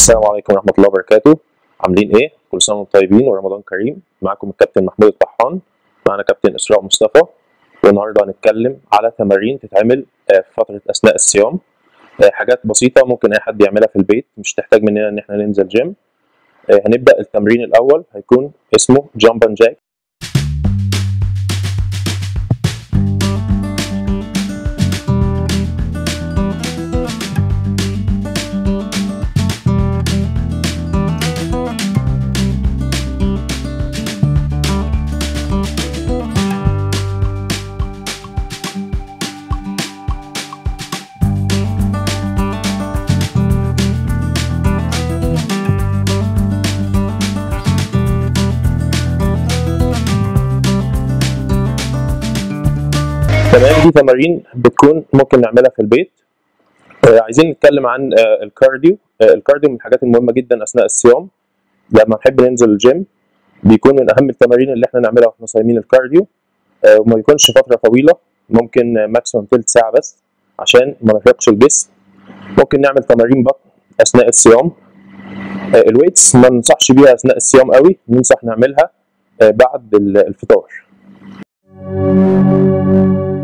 السلام عليكم ورحمة الله وبركاته عاملين ايه؟ كل سنة وانتم طيبين ورمضان كريم معاكم الكابتن محمود الطحان معانا كابتن إسراء مصطفى والنهاردة هنتكلم على تمارين تتعمل آه، في فترة أثناء الصيام آه، حاجات بسيطة ممكن أي حد يعملها في البيت مش تحتاج مننا إن احنا ننزل جيم آه، هنبدأ التمرين الأول هيكون اسمه جامب اند جاك تمام دي تمارين بتكون ممكن نعملها في البيت آه، عايزين نتكلم عن آه، الكارديو آه، الكارديو من الحاجات المهمة جدا أثناء الصيام لما نحب ننزل الجيم بيكون من أهم التمارين اللي احنا نعملها واحنا صايمين الكارديو آه، وما يكونش فترة طويلة ممكن آه، ماكسيموم تلت ساعة بس عشان ما نرهقش الجسم ممكن نعمل تمارين بطن أثناء الصيام آه، الويتس ما ننصحش بيها أثناء الصيام قوي ننصح نعملها آه، بعد ال- الفطار